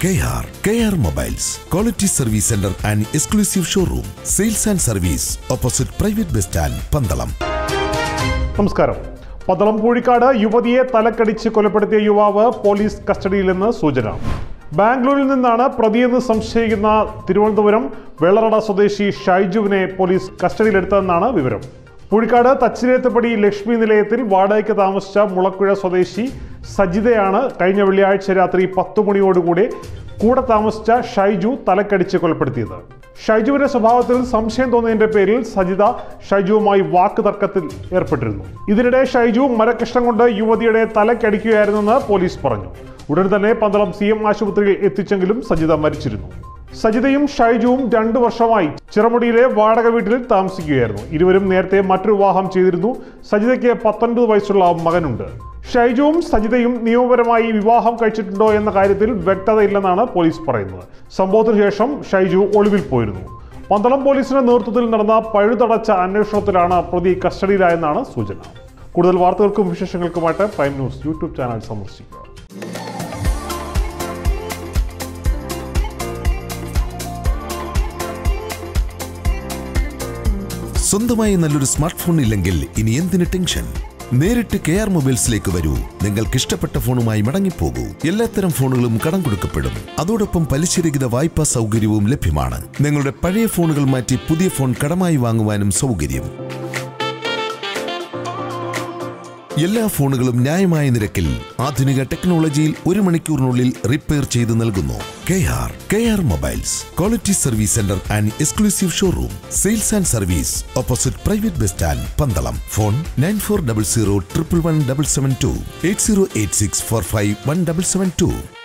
K R K R mobiles quality service centre and exclusive showroom sales and service opposite private bus stand Pandalam നമസ്കാരം പന്തളം പൂഴിക്കാട് യുവതിയെ തലക്കടിച്ച് കൊലപ്പെടുത്തിയ യുവാവ് police കസ്റ്റഡിയിലെന്ന് സൂചന ബാംഗ്ലൂരിൽ നിന്നാണ് പ്രതിയെന്ന് സംശയിക്കുന്ന തിരുവനന്തപുരം വെള്ളറട സ്വദേശി ഷൈജുവിനെ പോലീസ് കസ്റ്റഡിയിലെടുത്തതെന്നാണ് വിവരം പൂഴിക്കാട് തച്ചിലേത്തപ്പടി ലക്ഷ്മി നിലയത്തിൽ വാടകയ്ക്ക് താമസിച്ച മുളക്കുഴ സ്വദേശി സജിതയാണ് കഴിഞ്ഞ വെള്ളിയാഴ്ച രാത്രി പത്തു മണിയോടുകൂടി കൂടെ താമസിച്ച ഷൈജു തലക്കടിച്ച് കൊലപ്പെടുത്തിയത് ഷൈജുവിന്റെ സ്വഭാവത്തിൽ സംശയം തോന്നിയതിന്റെ പേരിൽ സജിത ഷൈജുവുമായി വാക്ക് തർക്കത്തിൽ ഏർപ്പെട്ടിരുന്നു ഇതിനിടെ ഷൈജു മരക്കഷ്ണം കൊണ്ട് യുവതിയുടെ തലക്കടിക്കുകയായിരുന്നെന്ന് പോലീസ് പറഞ്ഞു ഉടൻ തന്നെ പന്തളം സി എം ആശുപത്രിയിൽ എത്തിച്ചെങ്കിലും സജിത മരിച്ചിരുന്നു സജിതയും ഷൈജുവും രണ്ടു വർഷമായി ചിറമുടിയിലെ വാടക വീട്ടിൽ താമസിക്കുകയായിരുന്നു ഇരുവരും നേരത്തെ മറ്റൊരു വിവാഹം ചെയ്തിരുന്നു സജിതയ്ക്ക് പത്തൊൻപത് വയസ്സുള്ള മകനുണ്ട് ഷൈജുവും സജിതയും നിയമപരമായി വിവാഹം കഴിച്ചിട്ടുണ്ടോ എന്ന കാര്യത്തിൽ വ്യക്തതയില്ലെന്നാണ് പോലീസ് പറയുന്നത് സംഭവത്തിന് ശേഷം ഷൈജു ഒളിവിൽ പോയിരുന്നു പന്തളം പോലീസിന്റെ നേതൃത്വത്തിൽ നടന്ന പഴുതടച്ച അന്വേഷണത്തിലാണ് പ്രതി കസ്റ്റഡിയിലായെന്നാണ് സൂചന കൂടുതൽ വാർത്തകൾക്കും വിശേഷങ്ങൾക്കുമായിട്ട് പ്രൈം ന്യൂസ് യൂട്യൂബ് ചാനൽ സന്ദർശിക്കുക സ്വന്തമായി നല്ലൊരു സ്മാർട്ട് ഫോൺ ഇല്ലെങ്കിൽ ഇനി എന്തിന് ടെൻഷൻ നേരിട്ട് കെ ആർ മൊബൈൽസിലേക്ക് വരൂ നിങ്ങൾക്ക് ഇഷ്ടപ്പെട്ട ഫോണുമായി മടങ്ങിപ്പോകൂ എല്ലാത്തരം ഫോണുകളും കടം കൊടുക്കപ്പെടും അതോടൊപ്പം പലിശരഹിത വായ്പാ സൗകര്യവും ലഭ്യമാണ് നിങ്ങളുടെ പഴയ ഫോണുകൾ മാറ്റി പുതിയ ഫോൺ കടമായി വാങ്ങുവാനും സൗകര്യം എല്ലാ ഫോണുകളും ന്യായമായ നിരക്കിൽ ആധുനിക ടെക്നോളജിയിൽ ഒരു മണിക്കൂറിനുള്ളിൽ റിപ്പയർ ചെയ്ത് നൽകുന്നു K R K R mobiles quality service centre and exclusive showroom sales and service opposite private bus stand Pandalam phone nine four double zero triple one double seven two eight zero eight six four five one double seven to